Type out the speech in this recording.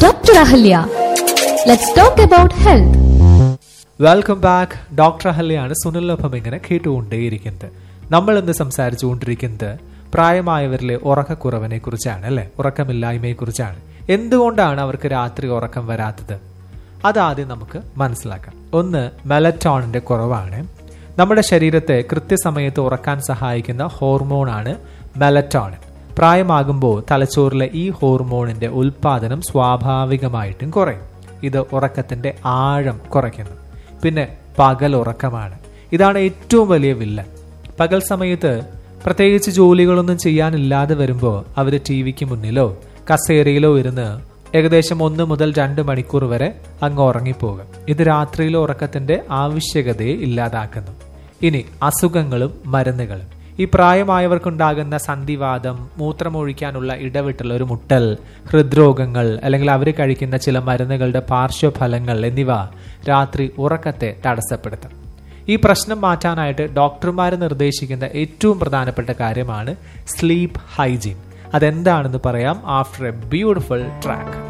Dr. Ahalya. Let's talk about health. Welcome back doctor അഹല്യാണ് സുനിലൊപ്പം ഇങ്ങനെ കേട്ടുകൊണ്ടേയിരിക്കുന്നത് നമ്മൾ ഇന്ന് സംസാരിച്ചുകൊണ്ടിരിക്കുന്നത് പ്രായമായവരിലെ ഉറക്കക്കുറവിനെ കുറിച്ചാണ് അല്ലെ ഉറക്കമില്ലായ്മയെ കുറിച്ചാണ് എന്തുകൊണ്ടാണ് അവർക്ക് രാത്രി ഉറക്കം വരാത്തത് അതാദ്യം നമുക്ക് മനസ്സിലാക്കാം ഒന്ന് മെലറ്റോണിന്റെ കുറവാണ് നമ്മുടെ ശരീരത്തെ കൃത്യസമയത്ത് ഉറക്കാൻ സഹായിക്കുന്ന ഹോർമോണാണ് മെലറ്റോണിൻ പ്രായമാകുമ്പോൾ തലച്ചോറിലെ ഈ ഹോർമോണിന്റെ ഉൽപാദനം സ്വാഭാവികമായിട്ടും കുറയും ഇത് ഉറക്കത്തിന്റെ ആഴം കുറയ്ക്കുന്നു പിന്നെ പകൽ ഉറക്കമാണ് ഇതാണ് ഏറ്റവും വലിയ വില്ലൻ പകൽ സമയത്ത് പ്രത്യേകിച്ച് ജോലികളൊന്നും ചെയ്യാനില്ലാതെ വരുമ്പോൾ അവർ ടി വിക്ക് മുന്നിലോ കസേരയിലോ ഇരുന്ന് ഏകദേശം ഒന്ന് മുതൽ രണ്ട് മണിക്കൂർ വരെ അങ്ങ് ഉറങ്ങിപ്പോകും ഇത് രാത്രിയിലെ ഉറക്കത്തിന്റെ ആവശ്യകതയെ ഇല്ലാതാക്കുന്നു ഇനി അസുഖങ്ങളും മരുന്നുകളും ഈ പ്രായമായവർക്കുണ്ടാകുന്ന സന്ധിവാദം മൂത്രമൊഴിക്കാനുള്ള ഇടവിട്ടുള്ള ഒരു മുട്ടൽ ഹൃദ്രോഗങ്ങൾ അല്ലെങ്കിൽ അവർ കഴിക്കുന്ന ചില മരുന്നുകളുടെ പാർശ്വഫലങ്ങൾ എന്നിവ രാത്രി ഉറക്കത്തെ തടസ്സപ്പെടുത്തും ഈ പ്രശ്നം മാറ്റാനായിട്ട് ഡോക്ടർമാർ നിർദ്ദേശിക്കുന്ന ഏറ്റവും പ്രധാനപ്പെട്ട കാര്യമാണ് സ്ലീപ്പ് ഹൈജീൻ അതെന്താണെന്ന് പറയാം ആഫ്റ്റർ എ ബ്യൂട്ടിഫുൾ ട്രാക്ക്